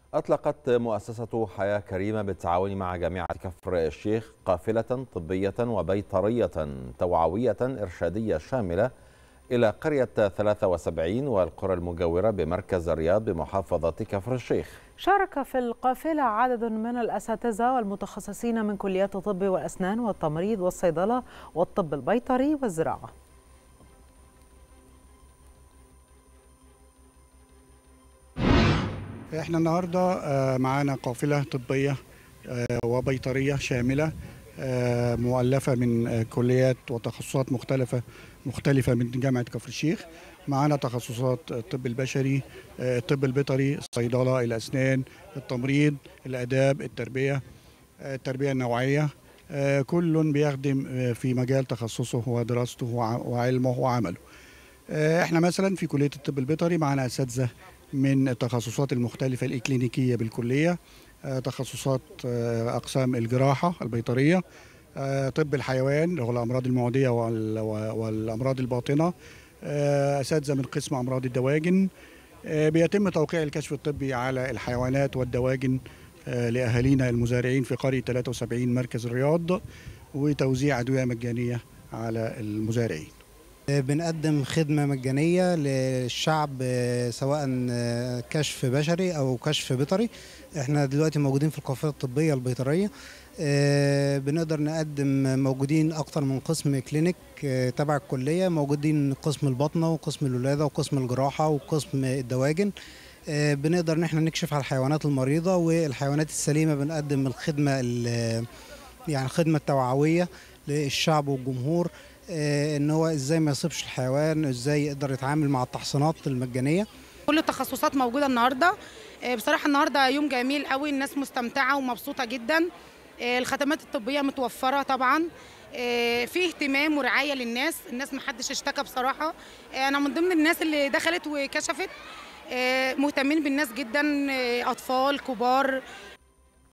أطلقت مؤسسة حياة كريمة بالتعاون مع جامعة كفر الشيخ قافلة طبية وبيطرية توعوية إرشادية شاملة إلى قرية 73 والقرى المجاورة بمركز الرياض بمحافظة كفر الشيخ شارك في القافلة عدد من الأساتذة والمتخصصين من كليات الطب والأسنان والتمريض والصيدلة والطب البيطري والزراعة احنا النهارده معانا قافله طبيه وبيطريه شامله مؤلفه من كليات وتخصصات مختلفه مختلفه من جامعه كفر الشيخ معانا تخصصات الطب البشري الطب البيطري الصيدله الاسنان التمريض الاداب التربيه التربيه النوعيه كل بيخدم في مجال تخصصه ودراسته وعلمه وعمله احنا مثلا في كليه الطب البيطري معانا اساتذه من التخصصات المختلفة الإكلينيكية بالكلية تخصصات أقسام الجراحة البيطرية طب الحيوان اللي هو الأمراض المعدية والأمراض الباطنة أساتذة من قسم أمراض الدواجن بيتم توقيع الكشف الطبي على الحيوانات والدواجن لأهالينا المزارعين في قرية 73 مركز الرياض وتوزيع أدوية مجانية على المزارعين بنقدم خدمة مجانية للشعب سواء كشف بشري أو كشف بيطري احنا دلوقتي موجودين في القافلة الطبية البيطرية بنقدر نقدم موجودين أكتر من قسم كلينيك تبع الكلية موجودين قسم البطنة وقسم الولادة وقسم الجراحة وقسم الدواجن بنقدر ان احنا نكشف على الحيوانات المريضة والحيوانات السليمة بنقدم الخدمة يعني الخدمة التوعوية للشعب والجمهور ان هو ازاي ما يصيبش الحيوان ازاي يقدر يتعامل مع التحصينات المجانيه كل التخصصات موجوده النهارده بصراحه النهارده يوم جميل قوي الناس مستمتعه ومبسوطه جدا الخدمات الطبيه متوفره طبعا في اهتمام ورعايه للناس الناس ما حدش اشتكى بصراحه انا من ضمن الناس اللي دخلت وكشفت مهتمين بالناس جدا اطفال كبار